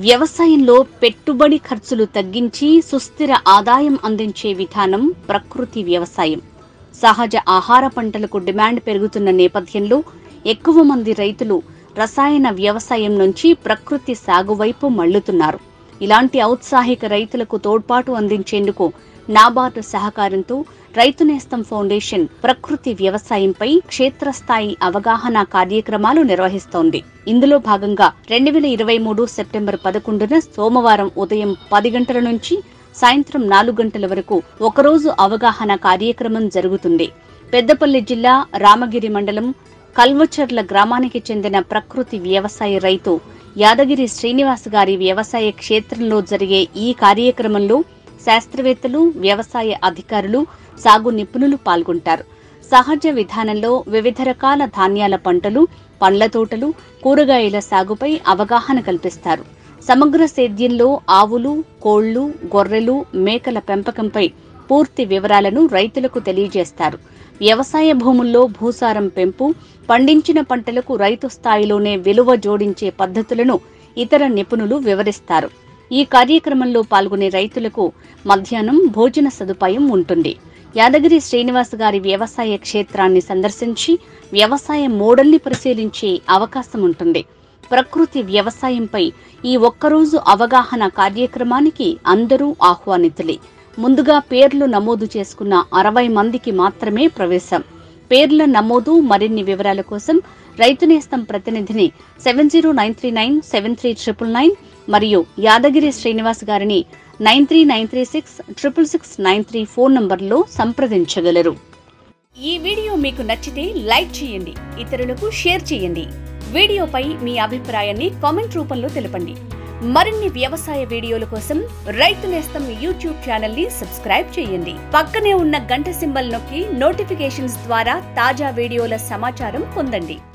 వ్యవసాయంలో పెట్టుబడి ఖర్చులు తగ్గించి సుస్థిర ఆదాయం అందించే విధానం ప్రకృతి వ్యవసాయం సహజ ఆహార పంటలకు డిమాండ్ పెరుగుతున్న నేపథ్యంలో ఎక్కువ మంది రైతులు రసాయన వ్యవసాయం నుంచి ప్రకృతి సాగు వైపు మళ్లుతున్నారు ఇలాంటి ఔత్సాహిక రైతులకు తోడ్పాటు అందించేందుకు నాబార్డు సహకారంతో రైతు నేస్తం ఫౌండేషన్ ప్రకృతి వ్యవసాయంపై క్షేత్రస్థాయి అవగాహన కార్యక్రమాలు నిర్వహిస్తోంది ఇందులో భాగంగా రెండు వేల ఇరవై మూడు సెప్టెంబర్ పదకొండున సోమవారం ఉదయం పది గంటల నుంచి సాయంత్రం నాలుగు గంటల వరకు ఒకరోజు అవగాహన కార్యక్రమం జరుగుతుంది పెద్దపల్లి జిల్లా రామగిరి మండలం కల్వచర్ల గ్రామానికి చెందిన ప్రకృతి వ్యవసాయ రైతు యాదగిరి శ్రీనివాస్ గారి వ్యవసాయ క్షేత్రంలో జరిగే ఈ కార్యక్రమంలో శాస్త్రవేత్తలు వ్యవసాయ అధికారులు సాగు నిపుణులు పాల్గొంటారు సహజ విధానంలో వివిధ రకాల ధాన్యాల పంటలు పండ్ల తోటలు కూరగాయల సాగుపై అవగాహన కల్పిస్తారు సమగ్ర సేద్యంలో ఆవులు కోళ్లు గొర్రెలు మేకల పెంపకంపై పూర్తి వివరాలను రైతులకు తెలియజేస్తారు వ్యవసాయ భూముల్లో భూసారం పెంపు పండించిన పంటలకు రైతు స్థాయిలోనే విలువ జోడించే పద్ధతులను ఇతర నిపుణులు వివరిస్తారు ఈ కార్యక్రమంలో పాల్గొనే రైతులకు మధ్యాహ్నం భోజన సదుపాయం ఉంటుంది యాదగిరి శ్రీనివాస్ గారి వ్యవసాయ క్షేత్రాన్ని సందర్శించి వ్యవసాయ మోడల్ని పరిశీలించే అవకాశం ఉంటుంది ప్రకృతి వ్యవసాయంపై ఈ ఒక్కరోజు అవగాహన కార్యక్రమానికి అందరూ ఆహ్వానితులే ముందుగా పేర్లు నమోదు చేసుకున్న అరవై మందికి మాత్రమే ప్రవేశం పేర్ల నమోదు మరిన్ని వివరాల కోసం రైతు నేస్తం ప్రతినిధిని seven zero nine three nine seven three triple nine మరియు యాదగిరి శ్రీనివాస్ గారిని nine three nine three six triple six nine three phone నంబర్లో సంప్రదించగలరు ఈ వీడియో మీకు నచ్చితే లైక్ చేయండి ఇతరులకు షేర్ చేయండి వీడియోపై మీ అభిప్రాయాన్ని కామెంట్ రూపంలో తెలపండి మరిన్ని వ్యవసాయ వీడియోల కోసం రైతు నేస్తం యూట్యూబ్ ఛానల్ ని సబ్స్క్రైబ్ చేయండి పక్కనే ఉన్న గంట సింబల్ నొక్కి నోటిఫికేషన్స్ ద్వారా తాజా వీడియోల సమాచారం పొందండి